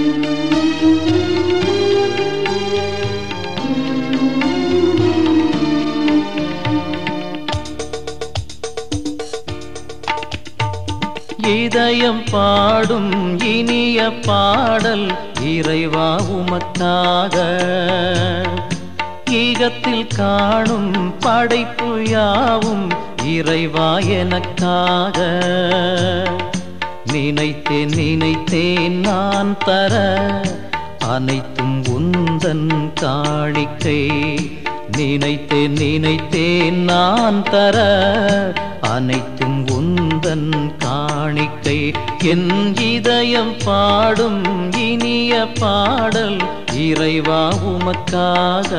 இதயம் பாடும் இனிய பாடல் இறைவா உமக்காக ஈகத்தில் காணும் படைப்பு யாவும் இறைவா எனக்காக நினைத்தேன் நினைத்தேன் நான் தர அனைத்தும் உந்தன் காணிக்கை நினைத்தேன் நினைத்தேன் நான் தர அனைத்தும் உந்தன் காணிக்கை என் இதயம் பாடும் இனிய பாடல் இறைவா உமக்காக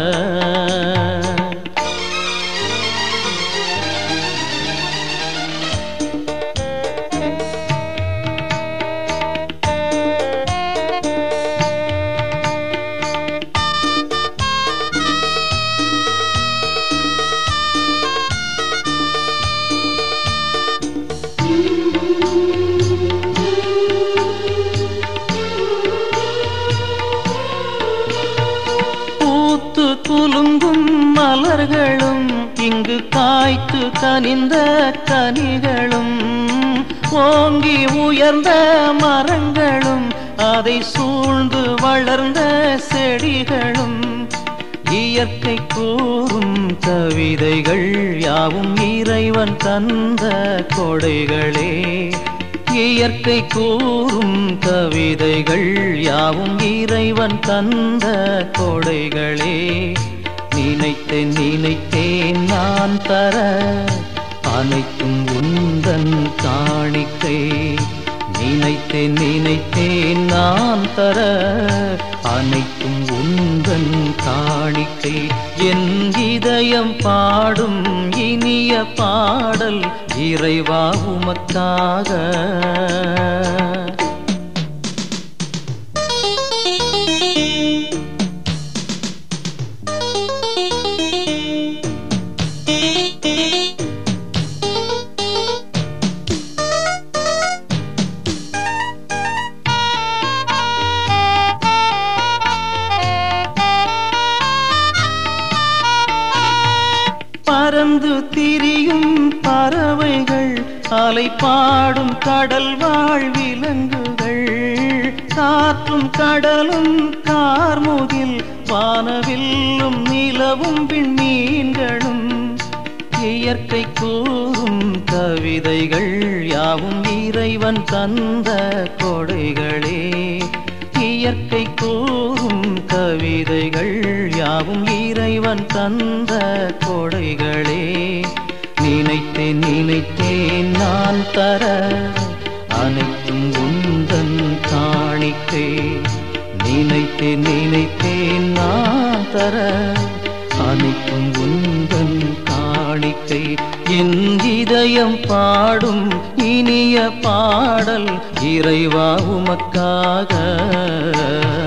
பூத்து குலுங்கும் மலர்களும் இங்கு காய்த்து கனிந்த கனிகளும் ஓங்கி உயர்ந்த மரங்களும் அதை சூழ்ந்து வளர்ந்த செடிகளும் இயற்கை கூறும் கவிதைகள் யாவும் இறைவன் தந்த கொடைகளே இயற்கை கூறும் கவிதைகள் யாவும் இறைவன் தந்த கொடைகளே நினைத்தேன் நினைத்தேன் நான் தர அனைத்தும் உந்தன் காணிக்கை நினைத்தேன் நினைத்தேன் நான் தர அனைத்தும் உந்தன் காணிக்கை என் இதயம் பாடும் இனிய பாடல் இறைவா உமக்காக பறந்து திரியும் பறவைகள் அலை பாடும் கடல் வாழ் விலங்குகள் காற்றும் கடலும் கார்முகில் வானவில்லும் நிலவும் விண்மீன்களும் இயற்கை கூறும் கவிதைகள் யாவும் இறைவன் தந்த கொடைகளே இயற்கை கூறும் கவிதைகள் யாவும் இறைவன் தந்த கொடைகளே நினைத்தேன் நினைத்தேன் நான் தர அனைத்தும் உந்தன் காணிக்கை நினைத்தேன் நினைத்தேன் நான் தர அனைத்தும் உந்தன் காணிக்கை என் இதயம் பாடும் இனிய பாடல் இறைவா உமக்காக